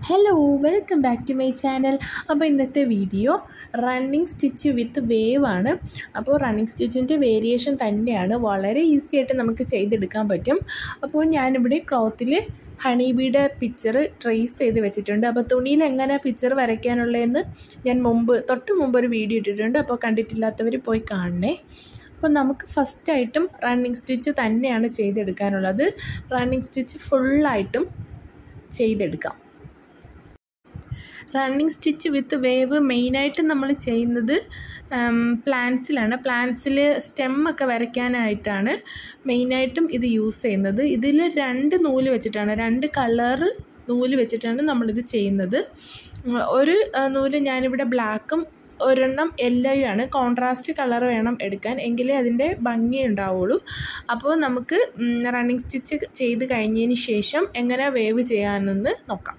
hello welcome back to my channel അപ്പോൾ ഇന്നത്തെ video running stitch with wave ആണ് അപ്പോൾ റണ്ണിങ് സ്റ്റിച്ചിൻ്റെ വേരിയേഷൻ തന്നെയാണ് വളരെ ഈസി ആയിട്ട് നമുക്ക് ചെയ്തെടുക്കാൻ പറ്റും അപ്പോൾ ഞാനിവിടെ ക്ലോത്തിൽ ഹണി ബീയുടെ പിക്ചർ ട്രേസ് ചെയ്ത് വെച്ചിട്ടുണ്ട് അപ്പോൾ തുണിയിൽ എങ്ങനെ പിക്ചർ വരയ്ക്കാനുള്ളതെന്ന് ഞാൻ മുമ്പ് തൊട്ട് മുമ്പ് ഒരു വീഡിയോ ഇട്ടിട്ടുണ്ട് അപ്പോൾ കണ്ടിട്ടില്ലാത്തവർ പോയി കാണണേ അപ്പോൾ നമുക്ക് ഫസ്റ്റായിട്ടും റണ്ണിങ് സ്റ്റിച്ച് തന്നെയാണ് ചെയ്തെടുക്കാനുള്ളത് റണ്ണിങ് സ്റ്റിച്ച് ഫുള്ളായിട്ടും ചെയ്തെടുക്കാം റണ്ണിങ് സ്റ്റിച്ച് വിത്ത് വേവ് മെയിനായിട്ട് നമ്മൾ ചെയ്യുന്നത് പ്ലാന്റ്സിലാണ് പ്ലാന്റ്സിൽ സ്റ്റെമ്മൊക്കെ വരയ്ക്കാനായിട്ടാണ് മെയിനായിട്ടും ഇത് യൂസ് ചെയ്യുന്നത് ഇതിൽ രണ്ട് നൂല് വെച്ചിട്ടാണ് രണ്ട് കളറ് നൂല് വെച്ചിട്ടാണ് നമ്മളിത് ചെയ്യുന്നത് ഒരു നൂല് ഞാനിവിടെ ബ്ലാക്കും ഒരെണ്ണം യെല്ലോയും ആണ് കോൺട്രാസ്റ്റ് കളർ വേണം എടുക്കാൻ എങ്കിലേ അതിൻ്റെ ഭംഗി ഉണ്ടാവുള്ളൂ അപ്പോൾ നമുക്ക് റണ്ണിങ് സ്റ്റിച്ച് ചെയ്ത് കഴിഞ്ഞതിന് ശേഷം എങ്ങനെ വേവ് ചെയ്യാമെന്ന് നോക്കാം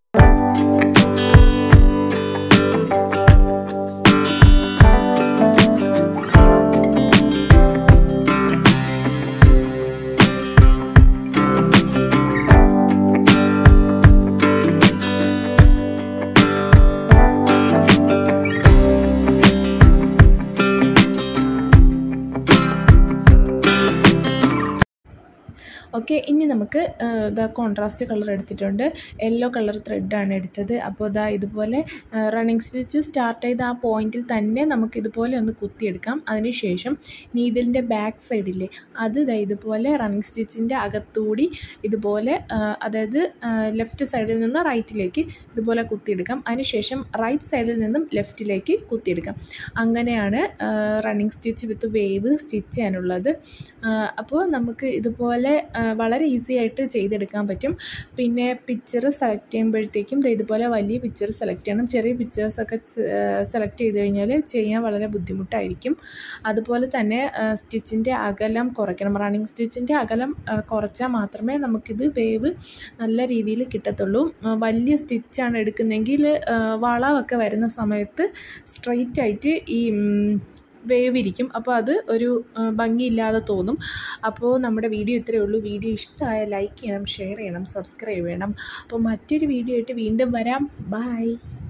ഓക്കെ ഇനി നമുക്ക് ഇതാ കോൺട്രാസ്റ്റ് കളർ എടുത്തിട്ടുണ്ട് യെല്ലോ കളർ ത്രെഡാണ് എടുത്തത് അപ്പോൾ ഇതാ ഇതുപോലെ റണ്ണിങ് സ്റ്റിച്ച് സ്റ്റാർട്ട് ചെയ്ത ആ പോയിന്റിൽ തന്നെ നമുക്ക് ഇതുപോലെ ഒന്ന് കുത്തിയെടുക്കാം അതിനുശേഷം നീഡിലിൻ്റെ ബാക്ക് സൈഡില്ലേ അത് ഇതാ ഇതുപോലെ റണ്ണിങ് സ്റ്റിച്ചിൻ്റെ അകത്തൂടി ഇതുപോലെ അതായത് ലെഫ്റ്റ് സൈഡിൽ നിന്ന് റൈറ്റിലേക്ക് ഇതുപോലെ കുത്തിയെടുക്കാം അതിനുശേഷം റൈറ്റ് സൈഡിൽ നിന്നും ലെഫ്റ്റിലേക്ക് കുത്തിയെടുക്കാം അങ്ങനെയാണ് running stitch with wave stitch ചെയ്യാനുള്ളത് അപ്പോൾ നമുക്ക് ഇതുപോലെ വളരെ ഈസി ആയിട്ട് ചെയ്തെടുക്കാൻ പറ്റും പിന്നെ പിക്ചർ സെലക്ട് ചെയ്യുമ്പോഴത്തേക്കും ഇതുപോലെ വലിയ പിക്ചർ സെലക്ട് ചെയ്യണം ചെറിയ പിക്ചേഴ്സൊക്കെ സെലക്ട് ചെയ്ത് കഴിഞ്ഞാൽ ചെയ്യാൻ വളരെ ബുദ്ധിമുട്ടായിരിക്കും അതുപോലെ തന്നെ സ്റ്റിച്ചിൻ്റെ അകലം കുറയ്ക്കണം റണ്ണിങ് സ്റ്റിച്ചിൻ്റെ അകലം കുറച്ചാൽ മാത്രമേ നമുക്കിത് വേവ് നല്ല രീതിയിൽ കിട്ടത്തുള്ളൂ വലിയ സ്റ്റിച്ചാണ് എടുക്കുന്നതെങ്കിൽ വളമൊക്കെ വരുന്ന സമയത്ത് സ്ട്രെയിറ്റ് ആയിട്ട് ഈ വേവിരിക്കും അപ്പോൾ അത് ഒരു ഭംഗിയില്ലാതെ തോന്നും അപ്പോൾ നമ്മുടെ വീഡിയോ ഇത്രയേ ഉള്ളൂ വീഡിയോ ഇഷ്ടമായ ലൈക്ക് ചെയ്യണം ഷെയർ ചെയ്യണം സബ്സ്ക്രൈബ് ചെയ്യണം അപ്പോൾ മറ്റൊരു വീഡിയോ ആയിട്ട് വീണ്ടും വരാം ബൈ